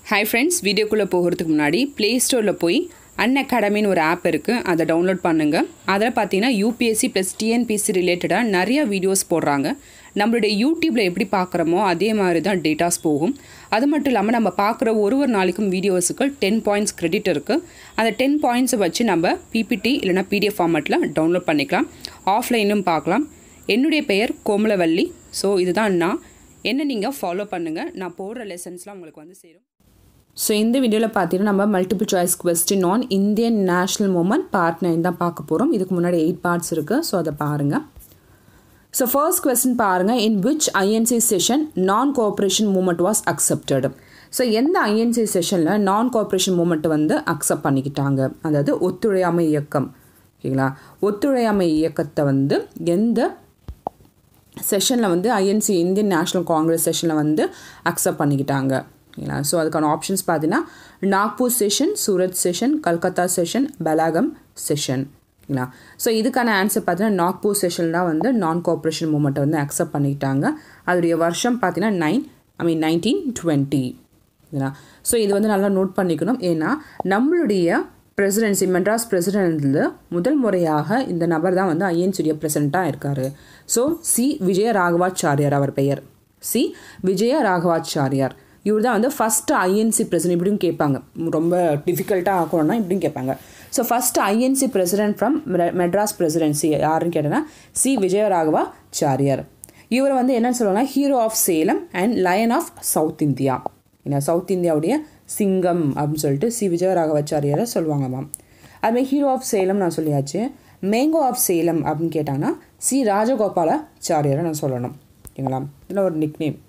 hi friends வீடியோக்குள்ளே போகிறதுக்கு முன்னாடி ப்ளே ஸ்டோரில் போய் அன் அகாடமின்னு ஒரு ஆப் இருக்குது அதை டவுன்லோட் பண்ணுங்கள் அதில் பார்த்தீங்கன்னா யூபிஎஸ்சி ப்ளஸ் டிஎன்பிசி ரிலேட்டடாக நிறைய வீடியோஸ் போடுறாங்க நம்மளுடைய யூடியூப்பில் எப்படி பார்க்குறோமோ அதே மாதிரி தான் டேட்டாஸ் போகும் அது மட்டும் இல்லாமல் நம்ம பார்க்குற ஒரு ஒரு நாளைக்கும் வீடியோஸுக்கு டென் பாயிண்ட்ஸ் கிரெடிட் இருக்குது அந்த டென் பாயிண்ட்ஸை வச்சு நம்ம பிபிடி இல்லைனா பிடிஎஃப் ஃபார்மேட்டில் டவுன்லோட் பண்ணிக்கலாம் ஆஃப்லைனும் பார்க்கலாம் என்னுடைய பெயர் கோமலவல்லி ஸோ இதுதான் நான் என்ன நீங்கள் ஃபாலோ பண்ணுங்கள் நான் போடுற லெசன்ஸ்லாம் உங்களுக்கு வந்து சேரும் ஸோ இந்த வீடியோவில் பார்த்தீங்கன்னா நம்ம multiple choice question on Indian national movement part nine தான் பார்க்க போகிறோம் இதுக்கு முன்னாடி எயிட் பார்ட்ஸ் இருக்குது ஸோ அதை பாருங்கள் ஸோ ஃபர்ஸ்ட் கொஸ்டின் பாருங்கள் in which INC session non cooperation movement was accepted so எந்த ஐஎன்சி செஷனில் நான் கோஆப்ரேஷன் மூமெண்ட் வந்து அக்செப்ட் பண்ணிக்கிட்டாங்க அதாவது ஒத்துழையாமை இயக்கம் ஓகேங்களா ஒத்துழையாமை இயக்கத்தை வந்து எந்த செஷனில் வந்து ஐஎன்சி இந்தியன் நேஷ்னல் காங்கிரஸ் செஷனில் வந்து அக்செப்ட் பண்ணிக்கிட்டாங்க ஓகேங்களா ஸோ அதுக்கான ஆப்ஷன்ஸ் பார்த்தீங்கன்னா Nagpur session Surat session Calcutta session பலாகம் செஷன் ஓகேங்களா ஸோ இதுக்கான ஆன்சர் பார்த்தீங்கன்னா நாக்பூர் செஷன் தான் வந்து நான் கோஆப்ரேஷன் மூமெண்ட்டை வந்து அக்செப்ட் பண்ணிக்கிட்டாங்க அதோடைய வருஷம் பார்த்தீங்கன்னா nine I mean nineteen twenty ஓகேங்களா ஸோ இது வந்து நல்லா நோட் பண்ணிக்கணும் ஏன்னா நம்மளுடைய பிரசிடென்சி மெட்ராஸ் பிரசிடென்ட்ல முதல் முறையாக இந்த நபர் தான் வந்து ஐஎன்சியுடைய பிரசிடெண்ட்டாக இருக்கார் ஸோ சி விஜய ராகவாச்சாரியார் அவர் பெயர் சி விஜய ராகவாச்சாரியார் இவர் தான் வந்து ஃபஸ்ட்டு ஐஎன்சி பிரசிடென்ட் இப்படியும் கேட்பாங்க ரொம்ப டிஃபிகல்ட்டாக ஆக்கணும்னா இப்படியும் கேட்பாங்க so first INC president from Madras presidency யாருன்னு கேட்டேன்னா சி விஜயராகவா சாரியார் இவர் வந்து என்னன்னு சொல்லுவாங்கன்னா hero of Salem and lion of south India ஏன்னா சவுத் இந்தியாவுடைய சிங்கம் அப்படின்னு சொல்லிட்டு சி விஜயராகவாச்சாரியாரை சொல்லுவாங்க மேம் அதுமாதிரி ஹீரோ ஆஃப் சேலம் நான் சொல்லியாச்சு மேங்கோ ஆஃப் சேலம் அப்படின்னு கேட்டாங்கன்னா சி ராஜகோபாலாச்சாரியாரை நான் சொல்லணும் ஓகேங்களா இதில் ஒரு நிக் நேம்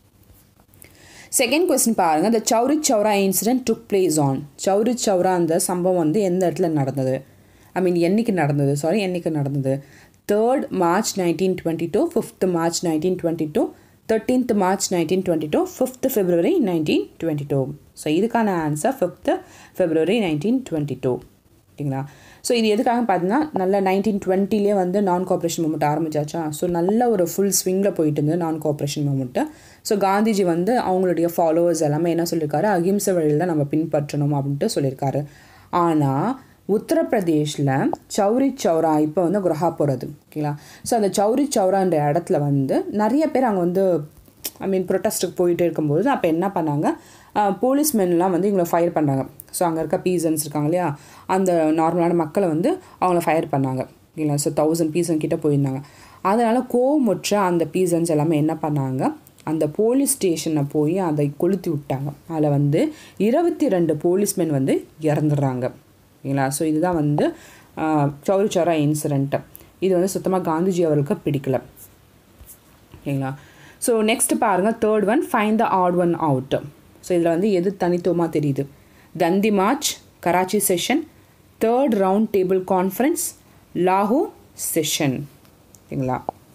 செகண்ட் கொஸ்டின் பாருங்கள் இந்த Chauri Chaura incident took place on Chauri Chaura அந்த சம்பவம் வந்து எந்த இடத்துல நடந்தது ஐ மீன் என்னைக்கு நடந்தது சாரி என்னைக்கு நடந்தது third March nineteen twenty two fifth March nineteen twenty two thirteenth March nineteen twenty two fifth February nineteen twenty two so இதுக்கான answer fifth February nineteen twenty two ஓகேங்களா ஸோ இது எதுக்காக பார்த்தீங்கன்னா நல்ல நைன்டீன் டுவெண்ட்டிலே வந்து நான் கோஆப்ரேஷன் மூமெண்ட் ஆரம்பிச்சாச்சா ஸோ நல்ல ஒரு ஃபுல் ஸ்விங்கில் போயிட்டு இருந்தது நான் கோஆப்ரேஷன் மூமெண்ட்டு ஸோ காந்திஜி வந்து அவங்களுடைய ஃபாலோவர்ஸ் எல்லாமே என்ன சொல்லியிருக்காரு அகிம்சை வழியில் தான் நம்ம பின்பற்றணும் அப்படின்ட்டு சொல்லியிருக்காரு ஆனால் உத்தரப்பிரதேஷில் சௌரி சௌரா இப்போ வந்து குரஹாப்பூர் அது ஓகேங்களா ஸோ அந்த சௌரி சௌரான்ற இடத்துல வந்து நிறைய பேர் அங்கே வந்து ஐ மீன் ப்ரொட்டஸ்ட்டுக்கு போயிட்டு இருக்கும்போது அப்போ என்ன பண்ணாங்க போலீஸ்மென்லாம் வந்து இவங்களை ஃபயர் பண்ணாங்க ஸோ அங்கே இருக்க பீசன்ஸ் இருக்காங்க இல்லையா அந்த நார்மலான மக்களை வந்து அவங்கள ஃபயர் பண்ணாங்க ஓகேங்களா ஸோ தௌசண்ட் பீசன் கிட்டே போயிருந்தாங்க அதனால் கோவமுற்ற அந்த பீசன்ஸ் எல்லாமே என்ன பண்ணாங்க அந்த போலீஸ் ஸ்டேஷனை போய் அதை கொளுத்தி விட்டாங்க அதில் வந்து இருபத்தி ரெண்டு போலீஸ்மென் வந்து இறந்துடுறாங்க ஓகேங்களா ஸோ இதுதான் வந்து சௌரி சௌரா இன்சிடெண்ட்டு இது வந்து சுத்தமாக காந்திஜி அவருக்கு பிடிக்கல ஓகேங்களா ஸோ நெக்ஸ்ட் பாருங்கள் third one find the odd one out so இதில் வந்து எது தனித்துவமாக தெரியுது Dandi march Karachi session third round table conference லாகூர் செஷன் ஓகேங்களா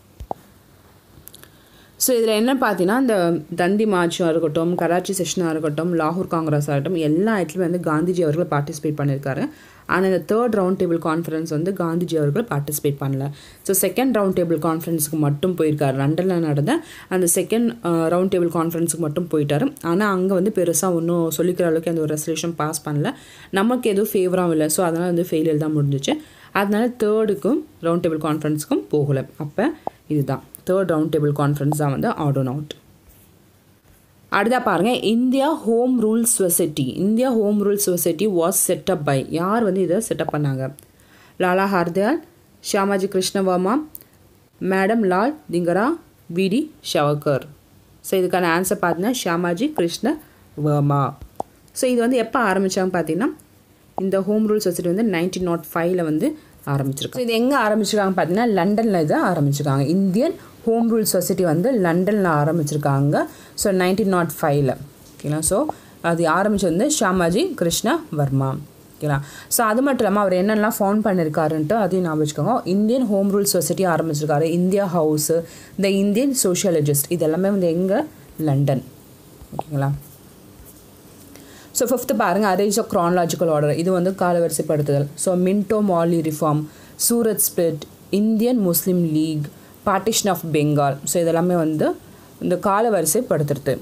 ஸோ இதில் என்ன பார்த்தீங்கன்னா இந்த தந்தி மார்ச்சாக இருக்கட்டும் கராச்சி செஷனாக இருக்கட்டும் லாகூர் காங்கிரஸாக இருக்கட்டும் எல்லா இடத்துலையும் வந்து காந்திஜி அவர்கள் பார்ட்டிசிபேட் பண்ணியிருக்காரு ஆனால் இந்த தேர்ட் ரவுண்ட் டேபிள் கான்ஃபரன்ஸ் வந்து காந்திஜி அவர்கள் பார்ட்டிசிபேட் பண்ணல ஸோ செகண்ட் ரவுண்ட் டேபிள் கான்ஃபரன்ஸுக்கு மட்டும் போயிருக்காரு லண்டனில் நடந்த அந்த செகண்ட் ரவுண்ட் டேபிள் கான்ஃபரன்ஸுக்கு மட்டும் போயிட்டார் ஆனால் அங்கே வந்து பெருசாக ஒன்றும் சொல்லிக்கிற அளவுக்கு அந்த ஒரு ரெசல்யூஷன் பாஸ் பண்ணல நமக்கு எதுவும் ஃபேவராகவும் இல்லை ஸோ அதனால் வந்து ஃபெயிலியர் தான் முடிஞ்சிச்சு அதனால தேர்டுக்கும் ரவுண்ட் டேபிள் கான்ஃபரன்ஸுக்கும் போகலை அப்போ இதுதான் தேர்ட் ரவுண்ட் டேபிள் கான்ஃபரன்ஸ் தான் வந்து ஆடோன் அவுட் அடுத்தா பாருங்கள் India home rule society India home rule society was set up by யார் வந்து இதை செட்டப் பண்ணாங்க லாலா ஹர்தயால் ஷியாமாஜி கிருஷ்ணவர்மா மேடம் லால் திங்கரா விடி ஷவகர் ஸோ இதுக்கான ஆன்சர் பார்த்தீங்கன்னா ஷியாமாஜி கிருஷ்ண வர்மா ஸோ இது வந்து எப்போ ஆரம்பித்தாங்க பார்த்தீங்கன்னா இந்த ஹோம் ரூல் சொசைட்டி வந்து நைன்டீன் நாட் ஃபைவ்ல வந்து ஆரம்பிச்சிருக்கு இது எங்கே ஆரம்பிச்சிருக்காங்க பார்த்தீங்கன்னா லண்டனில் இதை ஆரம்பிச்சிருக்காங்க இந்தியன் ஹோம் ரூல் சொசைட்டி வந்து லண்டனில் ஆரம்பிச்சிருக்காங்க ஸோ நைன்டீன் நாட் ஃபைவ்ல ஓகேங்களா ஸோ அது ஆரம்பிச்சு வந்து ஷாமாஜி கிருஷ்ண வர்மா ஓகேங்களா ஸோ அது மட்டும் இல்லாமல் அவர் என்னெல்லாம் ஃபவுண்ட் பண்ணியிருக்காருன்ட்டு அதையும் ஞாபகம் வச்சுக்கோங்க இந்தியன் ஹோம் ரூல் சொசைட்டி ஆரம்பிச்சிருக்காரு India house the Indian sociologist இது எல்லாமே வந்து எங்கே லண்டன் ஓகேங்களா ஸோ ஃபிஃப்த்து பாருங்கள் அரேஞ்ச் ஆஃப் க்ரானலாஜிக்கல் ஆர்டர் இது வந்து காலவரிசைப்படுத்துதல் so Minto Morley reform Surat split Indian Muslim League partition of Bengal so இதெல்லாமே வந்து இந்த காலவரிசைப்படுத்துறது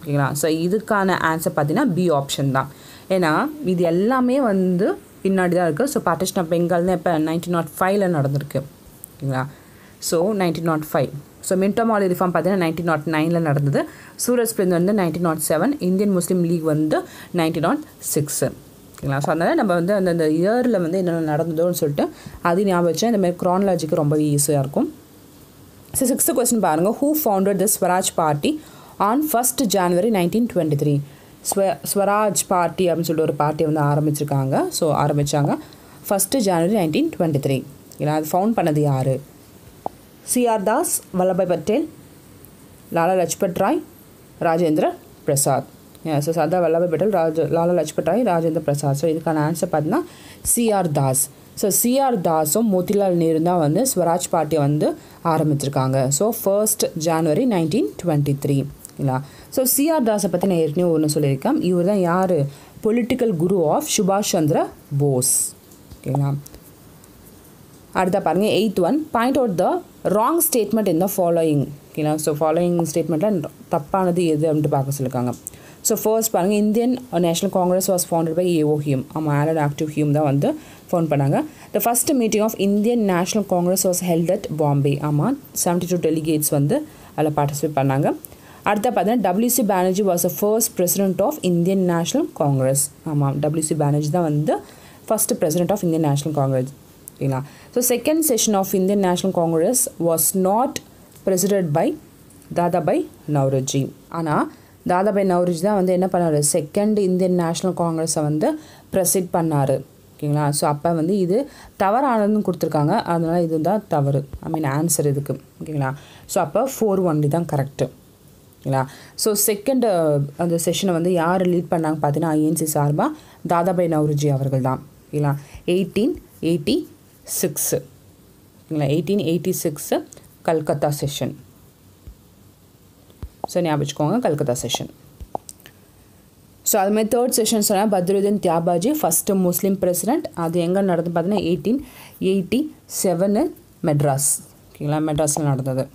ஓகேங்களா ஸோ இதுக்கான ஆன்சர் பார்த்தீங்கன்னா பி ஆப்ஷன் தான் ஏன்னா இது எல்லாமே வந்து பின்னாடி தான் இருக்குது ஸோ பார்ட்டிஷன் ஆஃப் பெங்கால்னு இப்போ நைன்டீன் நாட் ஃபைவ்ல நடந்திருக்கு ஓகேங்களா so nineteen nought five so Minto Morley reform பார்த்தீங்கன்னா நைன்டீன் நாட் நைனில் நடந்தது சூரஜ் ஸ்பிரிந்த் வந்து nineteen nought seven Indian Muslim League வந்து நைன்டீன் நாட் சிக்ஸு ஓகேங்களா ஸோ அதனால் நம்ம வந்து அந்தந்த இயரில் வந்து என்னென்ன நடந்ததோன்னு சொல்லிட்டு அது ஞாபகம் வச்சா இந்த மாதிரி க்ரானலாஜிக்கு ரொம்ப ஈஸியாக இருக்கும் ஸோ சிக்ஸ்த்து கொஸ்டின் பாருங்கள் who founded the Swaraj party on first January nineteen twenty three ஸ்வ ஸ்வராஜ் பார்ட்டி அப்படின்னு சொல்லிட்டு ஒரு பார்ட்டியை வந்து ஆரம்பிச்சிருக்காங்க ஸோ ஆரம்பித்தாங்க first January nineteen twenty three ஏன்னா அது ஃபவுண்ட் பண்ணது யார் சிஆர் தாஸ் வல்லபாய் பட்டேல் லாலா லஜ்பத் ராய் ராஜேந்திர பிரசாத் ஸோ சர்தார் வல்லபாய் பட்டேல் ராஜ லாலா லஜ்பத் ராய் ராஜேந்திர பிரசாத் ஸோ இதுக்கான ஆன்சர் பார்த்தீங்கன்னா சிஆர் தாஸ் ஸோ சிஆர் தாஸும் மோதிலால் நேரு தான் வந்து ஸ்வராஜ் பார்ட்டியை வந்து ஆரம்பிச்சிருக்காங்க so first January nineteen twenty three இல்லைங்களா ஸோ சிஆர் தாஸை பற்றி நான் ஏற்கனவே ஒன்று சொல்லியிருக்கேன் இவர் தான் யார் பொலிட்டிக்கல் குரு ஆஃப் சுபாஷ் சந்திர போஸ் ஓகேங்களா அடுத்த பாருங்கள் eighth one point out the wrong statement in the following ஓகேங்களா ஸோ ஃபாலோயிங் ஸ்டேட்மெண்ட்டில் தப்பானது எது அப்படின்ட்டு பார்க்க சொல்லியிருக்காங்க ஸோ ஃபர்ஸ்ட் பாருங்கள் Indian national Congress was founded by AO Hume ஆமாம் ஆலட் ஆக்டிவ் ஹியூம் தான் வந்து ஃபவுண்ட் பண்ணாங்க the first meeting of Indian national Congress was held at Bombay ஆமாம் செவன்டி டூ டெலிகேட்ஸ் வந்து அதில் பார்ட்டிசிபேட் பண்ணாங்க அடுத்த பார்த்தீங்கன்னா WC Banerjee was a first president of Indian national Congress ஆமாம் டபிள்யூசி பானர்ஜி தான் வந்து first president of Indian national Congress ஓகேங்களா so second session of Indian national Congress was not president by Dadabhai Naoroji ஆனால் தாதாபாய் நவ்ரோஜி தான் வந்து என்ன பண்ணார் செகண்ட் இந்தியன் நேஷனல் காங்கிரஸை வந்து ப்ரெசிட் பண்ணார் ஓகேங்களா ஸோ அப்போ வந்து இது தவறானதுன்னு கொடுத்துருக்காங்க அதனால் இது தான் தவறு ஐ மீன் ஆன்சர் இதுக்கு ஓகேங்களா ஸோ அப்போ ஃபோர் ஒன்லி தான் கரெக்டு ஓகேங்களா ஸோ செகண்ட் அந்த செஷனை வந்து யார் லீட் பண்ணாங்க பார்த்தீங்கன்னா ஐஎன்சி சார்பாக தாதாபாய் நவ்ரோஜி அவர்கள் தான் ஓகேங்களா எயிட்டீன் எயிட்டி சிக்ஸு ஓகேங்களா eighteen eighty six Calcutta session so ஞாபகம் வச்சுக்கோங்க கல்கத்தா செஷன் ஸோ அதுமாதிரி தேர்ட் செஷன் சொன்னால் Badruddin Tyabji first Muslim president அது எங்கே நடந்து பார்த்தீங்கன்னா எயிட்டீன் எயிட்டி செவனு மெட்ராஸ் ஓகேங்களா மெட்ராஸில் நடந்தது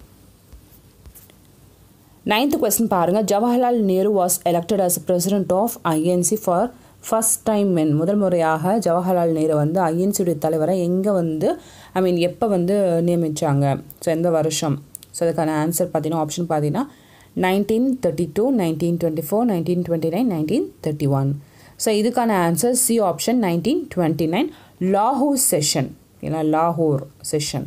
நைன்த் கொஸ்டின் பாருங்கள் Jawaharlal Nehru was elected as president of INC for first time மென் முதல் முறையாக ஜவஹர்லால் நேரு வந்து ஐஎன்சியுடைய தலைவரை எங்கே வந்து ஐ மீன் எப்போ வந்து நியமித்தாங்க ஸோ எந்த வருஷம் ஸோ அதுக்கான ஆன்சர் பார்த்தீங்கன்னா ஆப்ஷன் பார்த்தீங்கன்னா nineteen thirty two nineteen twenty four nineteen twenty nine nineteen thirty one so இதுக்கான answer C option nineteen twenty nine லாகூர் செஷன் ஏன்னா லாகூர் செஷன்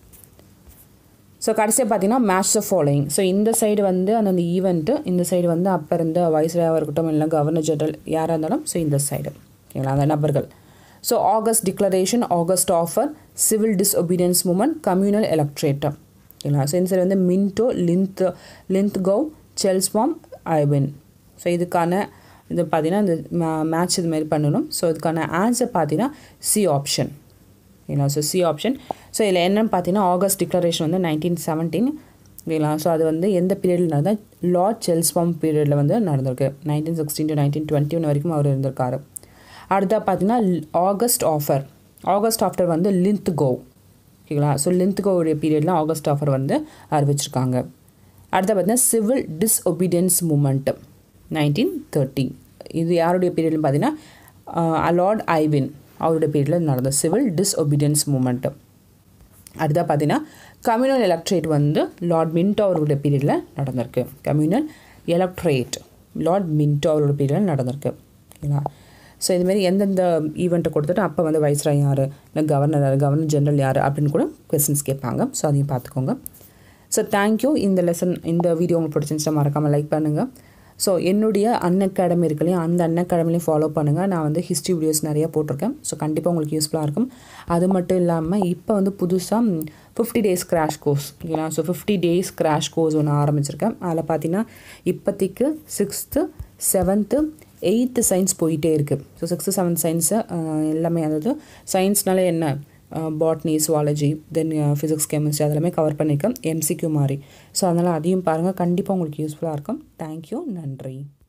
ஸோ கடைசியாக பார்த்தீங்கன்னா மேட்ச் த ஃபாலோயிங் ஸோ இந்த சைடு வந்து அந்தந்த ஈவெண்ட்டு இந்த சைடு வந்து அப்போ இருந்த வைஸ்ராயாக இருக்கட்டும் இல்லை கவர்னர் ஜெனரல் யாராக இருந்தாலும் ஸோ இந்த சைடு ஓகேங்களா அந்த நபர்கள் so August declaration August offer civil disobedience movement communal electorate ஓகேங்களா ஸோ இந்த சைடு வந்து மின்டோ லிந்த் Linlithgow Chelmsford Irwin so இதுக்கான இது பார்த்தீங்கன்னா இந்த மேட்ச் இது மாதிரி பண்ணணும் ஸோ இதுக்கான ஆன்சர் பார்த்தீங்கன்னா சி ஆப்ஷன் ஓகேங்களா ஸோ சி ஆப்ஷன் ஸோ இதில் என்னென்னு பார்த்தீங்கன்னா ஆகஸ்ட் டிக்ளரேஷன் வந்து நைன்டீன் செவன்டீன் ஓகேங்களா ஸோ அது வந்து எந்த பீரியடில் நடந்தால் லார்ட் செல்ஸ்பாம் பீரியடில் வந்து நடந்திருக்கு nineteen sixteen to nineteen twenty one வரைக்கும் அவர் இருந்திருக்காரு அடுத்தா பார்த்தீங்கன்னா ஆகஸ்ட் ஆஃபர் ஆகஸ்ட் ஆஃப்டர் வந்து லிந்த் கோ ஓகேங்களா ஸோ லிந்த் கோவுடைய பீரியடில் ஆகஸ்ட் ஆஃபர் வந்து அறிவிச்சிருக்காங்க அடுத்த பார்த்தீங்கன்னா civil disobedience movement nineteen thirty இது யாருடைய பீரியட்னு பார்த்தீங்கன்னா லார்ட் ஐவின் அவருடைய பீரியடில் நடந்த சிவில் டிஸ்ஒபீடியன்ஸ் மூமெண்ட்டு அடுத்தா பார்த்தீங்கன்னா கம்யூனல் எலக்ட்ரேட் வந்து லார்ட் மின்டோ அவருடைய பீரியடில் நடந்திருக்கு கம்யூனல் எலக்ட்ரேட் லார்ட் மின்டோ அவரோட பீரியடில் நடந்திருக்கு ஓகேங்களா ஸோ இதுமாரி எந்தெந்த ஈவெண்ட்டை கொடுத்துட்டு அப்போ வந்து வைஸ்ராய் யார் இல்லை கவர்னர் யார் கவர்னர் ஜெனரல் யார் அப்படின்னு கூட கொஸ்டின்ஸ் கேட்பாங்க ஸோ அதையும் பார்த்துக்கோங்க ஸோ தேங்க்யூ இந்த லெசன் இந்த வீடியோ உங்களுக்கு பிடிச்சிருந்துச்சா மறக்காமல் லைக் பண்ணுங்கள் ஸோ என்னுடைய அன் அகாடமி இருக்கு இல்லையா அந்த அன் அகாடமிலையும் ஃபாலோ பண்ணுங்கள் நான் வந்து ஹிஸ்ட்ரி வீடியோஸ் நிறையா போட்டிருக்கேன் ஸோ கண்டிப்பாக உங்களுக்கு யூஸ்ஃபுல்லாக இருக்கும் அது மட்டும் இல்லாமல் இப்போ வந்து புதுசாக ஃபிஃப்டி டேஸ் கிராஷ் கோர்ஸ் ஓகேங்களா so fifty days crash course ஒன்று ஆரம்பிச்சிருக்கேன் அதில் பார்த்தீங்கன்னா இப்போதைக்கு சிக்ஸ்த்து செவன்த்து எயித்து சயின்ஸ் போயிட்டே இருக்குது ஸோ சிக்ஸ்த்து செவன்த் சயின்ஸு எல்லாமே அதாவது சயின்ஸ்னால என்ன botany zoology then physics chemistry அதெல்லாமே கவர் பண்ணியிருக்கேன் எம்சிக்யூ மாதிரி ஸோ அதனால் அதையும் பாருங்கள் கண்டிப்பாக உங்களுக்கு யூஸ்ஃபுல்லாக இருக்கும் தேங்க்யூ நன்றி